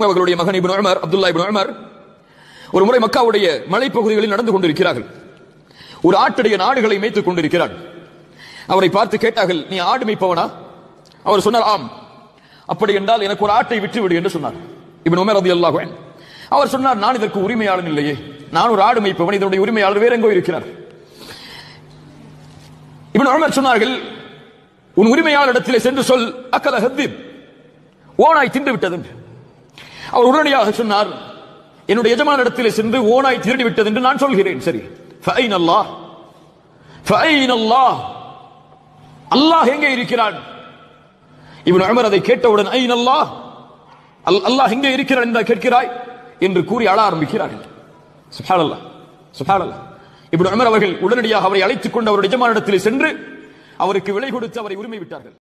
அவர்களுடைய மகன் Ibn Umar Abdullah Ibn Umar ஒரு முறை மக்காவுடைய மலைப்பகுதிகளில் நடந்து கொண்டிருக்கிறார்கள் ஒரு ஆட்டுடைய நாடுகளை மேய்த்துக் கொண்டிருக்கிறார் அவரை பார்த்து கேட்டார்கள் நீ ஆடு மேய்ப்பவனா அவர் சொன்னார் ஆம் அப்படி என்றால் எனக்கு ஒரு ஆட்டை விட்டு விடு என்று சொன்னார் இப்னு உமர் ரலியல்லாஹு அன்ஹு அவர் சொன்னார் நான் இதற்கு உரிமையாளன் இல்லையே நான் ஒரு ஆடு மேய்ப்பவன் இதனுடைய உரிமையாளர் வேற எங்கோ இருக்கிறார் இப்னு உமர் சொன்னார்கள் உன் உரிமையாளரிடத்திலே சென்று சொல் அக்கல ஹத்திப் ஓனாய் தின்று விட்டது என்று. அவர் உடனடியாக சொன்னார் என்னுடைய எஜமானிடத்திலே சென்று ஓனாய் திருடி விட்டது என்று நான் சொல்கிறேன் சரி ஃபைன் அல்லாஹ் ஃபைன் அல்லாஹ் அல்லாஹ் எங்கே இருக்கிறான் இவன் உமர் அதை கேட்டவுடன் ஐன் அல்லாஹ் அல்- அல்லாஹ் எங்கே இருக்கிறான் என்று கேட்கிறாய் என்று கூறி அழ ஆரம்பிக்கிறார்கள் சுப்ஹானல்லாஹ் சுப்ஹானல்லாஹ் இப்னு உமர் அவர்கள் உடனடியாக அவரை அழைத்துக் கொண்டு அவருடைய எஜமானிடத்திலே சென்று அவருக்கு விலை கொடுத்து அவரை உரிமை விட்டார்கள்